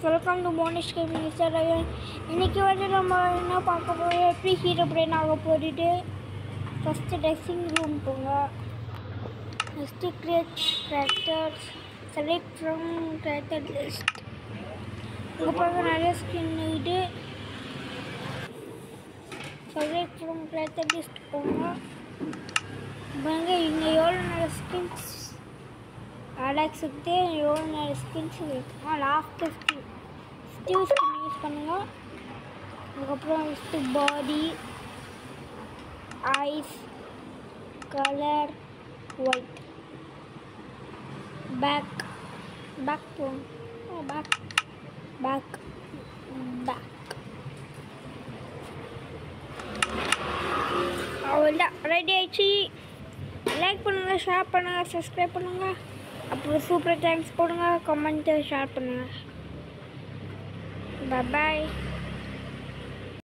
welcome to Monish gaming sir இன்னைக்கு வந்து நம்ம என்ன பார்க்க போகிறோம் எப்படி ஹீரோ பிரெயின் ஆக போட்டுட்டு ஃபஸ்ட்டு ட்ரெஸ்ஸிங் ரூம் போங்க next create characters select from character list இங்கே பாருங்க நிறைய ஸ்கின் இது செலக்ட் ஃப்ரம் கேரக்டர் லிஸ்ட் போங்க பாருங்க இங்கே எவ்வளோ நிறைய ஸ்கின்ஸ் அலெக்ஸுக்கு எவ்வளோ நிறைய ஸ்கின்ஸ் இருக்குங்க last skin Steve skin use பண்ணுங்கள் அதுக்கப்புறம் first body eyes colour white back back போகணும் பேக் பேக் பேக் அவ்வளோதான் ரெடி ஆயிடுச்சு லைக் பண்ணுங்கள் ஷேர் பண்ணுங்கள் சப்ஸ்கிரைப் பண்ணுங்கள் அப்புறம் சூப்பர் தேங்க்ஸ் போடுங்க கமெண்ட்டு ஷேர் பண்ணுங்கள் பாய்